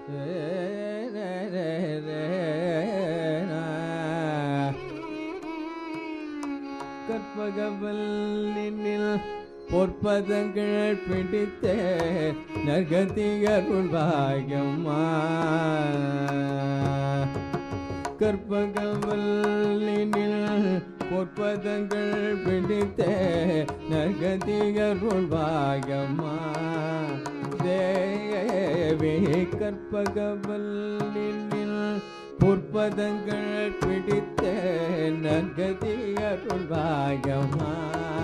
கற்பகவல்லினில் பொற்பதங்கள் பிடித்த நர்கதிகருள் பாகம்மா கற்பகவல்லினில் பொற்பதங்கள் பிடித்த நர்கதிகருள் பாகம்மா தேவி கற்பகவல்லினில் பொற்பதங்கள் பிடித்த நற்கதியருள் பாகமா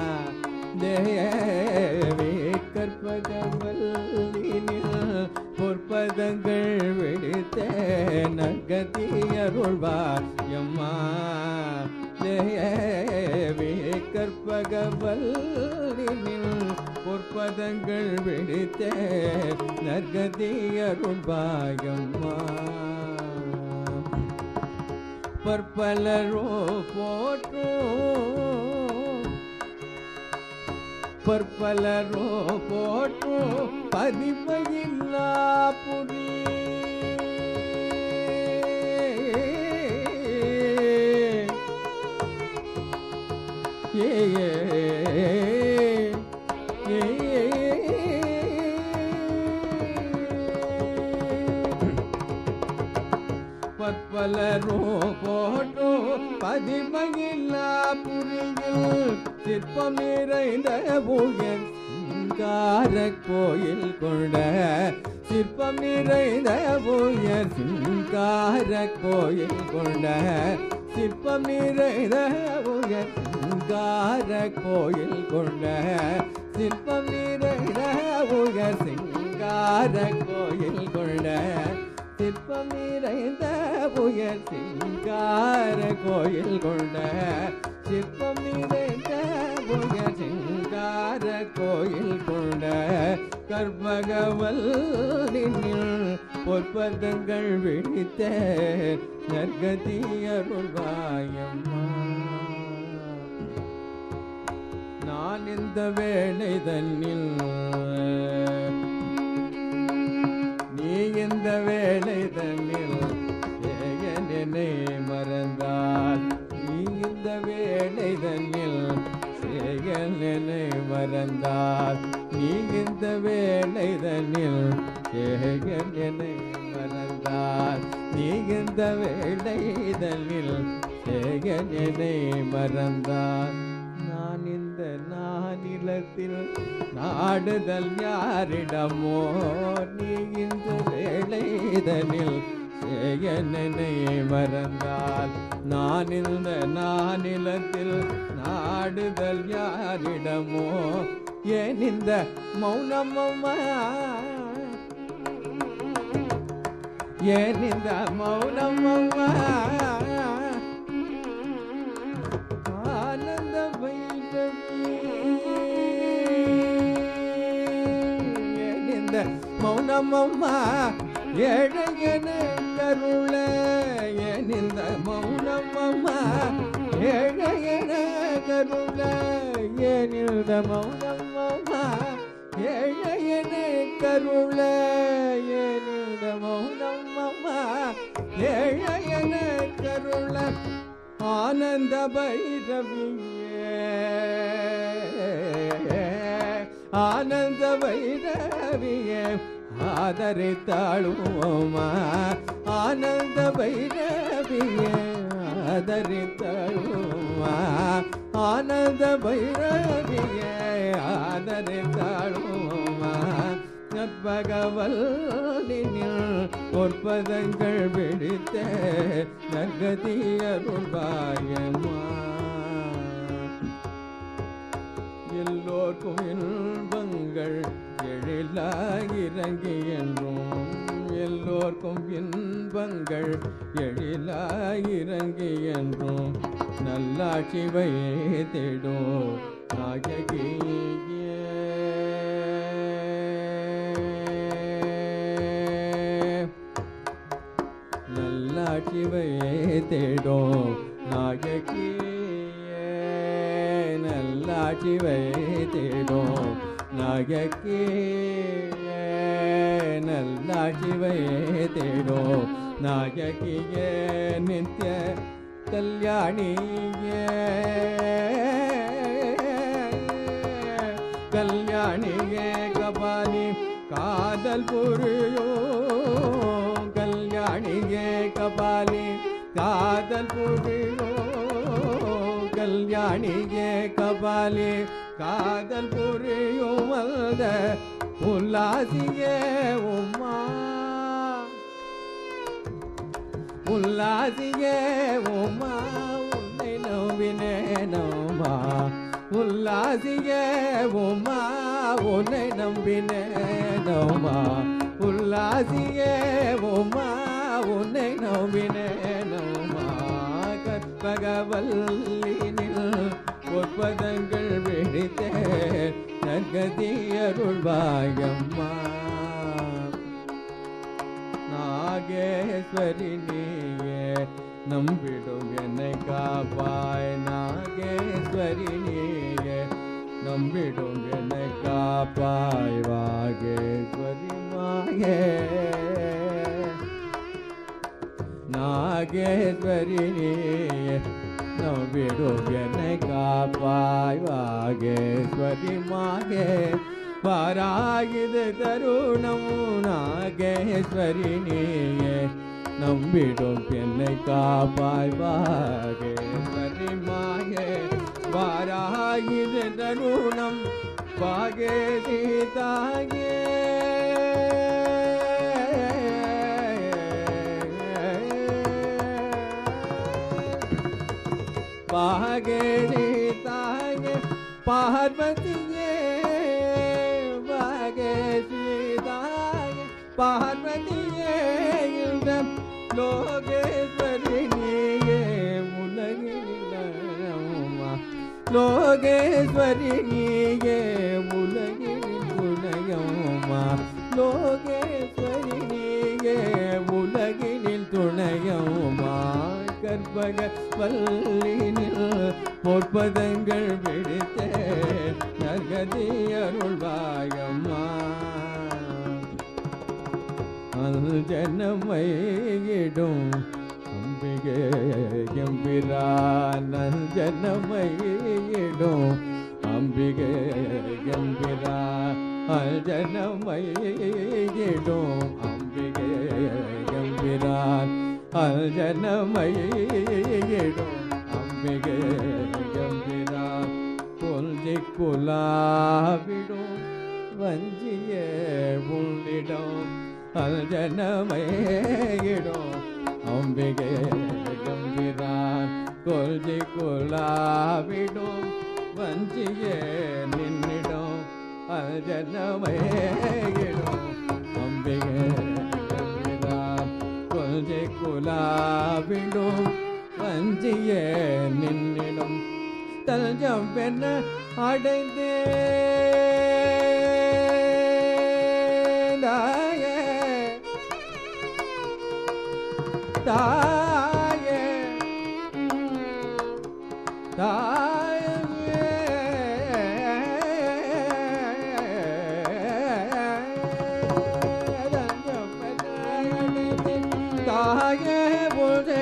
தேவி கற்பகவல்லினில் பொற்பதங்கள் விடுத்த நற்கதியருள் பாகமா தேவி கற்பகவல்லினில் பொற்பதங்கள் விடுத்த நற்கதியருள் பாகம்மா பற்பலரோ போற்றும் பற்பலரோ போற்றும் பதிமையில்லா புரி ஏ ஏ ஏ பற்பலரோ போட்டோ பதிமையில்லா புரியில் சிற்பம் நிறைந்த புயல் சிங்கார கோயில் கொண்ட சிற்பம் நிறைந்த புயல் சிங்கார கோயில் கொண்ட சிற்பம் நிறைந்த புயல் சிங்கார கோயில் கொண்ட சிற்பம் நிறைந்த புயல் சிங்கார கோயில் கொண்ட சிற்பம் நிறைந்த புயல் சிங்கார கோயில் கொண்ட சிற்பம் நிறைந்த புயல் சிங்கார கோயில் கொண்ட கற்பகவல்லினில் பொற்பதங்கள் விழித்த நற்கதியருள்வாயம்மா நான் இந்த வேலை தன்னில் நீ இந்த வேலை தன்னில் சேகனனை மறந்தால் நீ இந்த வேலை தன்னில் சேகனனை மறந்தால் நீ இந்த வேலை தன்னில் சேகனனை மறந்தால் நீ இந்த வேலை தன்னில் சேகனனை மறந்தால் நான் இந்த நானிலத்தில் நாடுதல் யாரிடமோ நீ இந்த வேளைதனில் சேயனனை மறந்தால் நான் இந்த நானிலத்தில் நாடுதல் யாரிடமோ ஏன் இந்த மௌனமம்மா ஏன் இந்த மௌனமம்மா ஆனந்த இந்த மௌனமம்மா ஏழையன கருள இந்த மௌனமம்மா ஏழையன கருள இந்த மௌனமம்மா ஏழையன கருள இந்த மௌனமம்மா ஏழையன கருள ஆனந்த பைரவியே ஆனந்த பைரவியே ஆதரித்தாளுவோமா ஆனந்த பைரவியே ஆதரித்தாளுமா ஆனந்த பைரவியே ஆதரித்தாளுமா நற்பகவல்லினில் பொற்பதங்கள் பிடித்த நற்கதியருள்பாயமா எல்லோர்க்கும் இன்பங்கள் எழிலாகிறங்கி என்றும் எல்லோர்க்கும் இன்பங்கள் எழிலாகிறங்கி என்றும் நல்லாட்சி வைத்திடும் நாயகியே நல்லாட்சி வைத்திடும் நாயகியே நல்லாட்சி நல்லாட்சி வைத்திடும் நாயக்கே நல்லாட்சி வைத்திடும் நாயகியே நித்ய கல்யாணியே கல்யாணியே கபாலி காதல் புரியோ கல்யாணியே கபாலி காதல் புரியோ கல்யாணியே கபாலி காதல் புரியும் அந்த உல்லாசியே உம்மா உல்லாசியே உம்மா உன்னை நம்பினேனோமா உல்லாசியே உம்மா உன்னை நம்பினேனோமா உல்லாசியே உம்மா உன்னை நம்பினேனோமா கற்பகவல்லினில் பொற்பதங்கள் வெடித்தே நற்கதி அருள்வாயம்மா நாகேஸ்வரி நீயே நம்பிடும் என்னை காப்பாய் நாகேஸ்வரி நீயே நம்பிடும் என்னை காப்பாய் வாகேஸ்வரி மாயே நாகேஸ்வரி நீயே நம்பிடும் என்னை காப்பாய் வாகேஸ்வரி மாயே பாராயுது தருணம் நாகேஸ்வரி நீயே நம்பிடும் என்னை காப்பாய் வாகேஸ்வரி மாயே பாராயுது தருணம் பாகேசி தாயே பாகேசி தாயே பார்வதியே பாகேசி தாயே பார்வதியே இந்த லோகேஸ்வரி நீயே உலகினிலமா லோகேஸ்வரி நீயே உலகினில் துணையம்மா லோகேஸ்வரி நீயே உலகினில் துணையம்மா கற்பக வல்லினில் பொற்பதங்கள் விடுத்த நகதி அருள்வாயம்மா அல்ஜனமையிடும் அம்பிகை எம்பிரான் அல்ஜனமையிடும் அம்பிகை எம்பிரான் அல்ஜனமையிடும் அம்பிகை எம்பிரான் அல்ஜனமையிடும் அம்பிகை எம்பிரான் கொல்ஜி குலாவிடும் வஞ்சிய உள்ளிடம் அல்ஜனமையிடும் அம்பிகை கம்பிரான் கொல்ஜி குலாவிடும் வஞ்சிய நின்னிடம் அல்ஜனமையிடும் அம்பிகை கம்பிரான் கொல்ஜி குலாவிடும் வஞ்சிய நின்னிடம் தஞ்சம் பெண்ண அடைந்தே தாயே தாயே தாயே புதை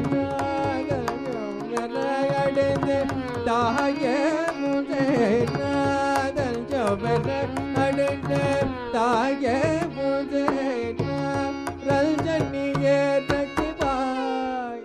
அடைந்து தாயே புதை நாதல் ஜோபன அடைந்து தாயே புதை ரல்ஜனியே தக்கிவாய்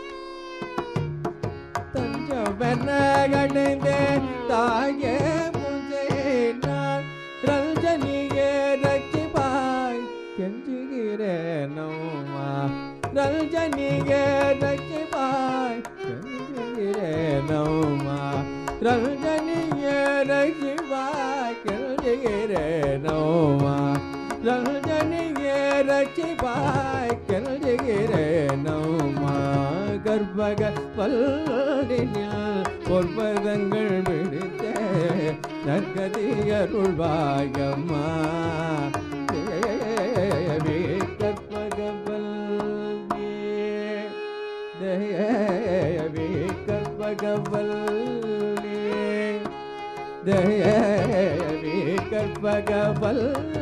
தஞ்சவனகடைந்தே தாயே முஞ்சே நான் ரல்ஜனியே ரச்சிபாய் கெஞ்சுகிறேனோமா ரல்ஜனியே ரச்சிபாய் கெஞ்சுகிறேனோமா ரல்ஜனியே ரச்சிபாய் கெஞ்சுகிறேனோமா ரல்ஜனியே ரச்சிபாய் கெஞ்சுகிறேனோமா கர்ப்பக பல்லினில் பொற்பதங்கள் விடுத்த நற்கதி அருள்வாயம்மா தேவி கற்பக பல்லே தேவி கற்பக பல்லே தேவி கற்பகவல்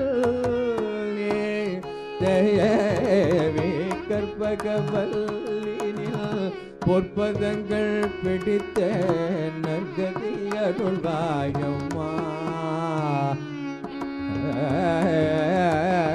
தேவி கற்பகவல்லினில் பொற்பதங்கள் பிடித்த நற்கதி அருள்வாயம்மா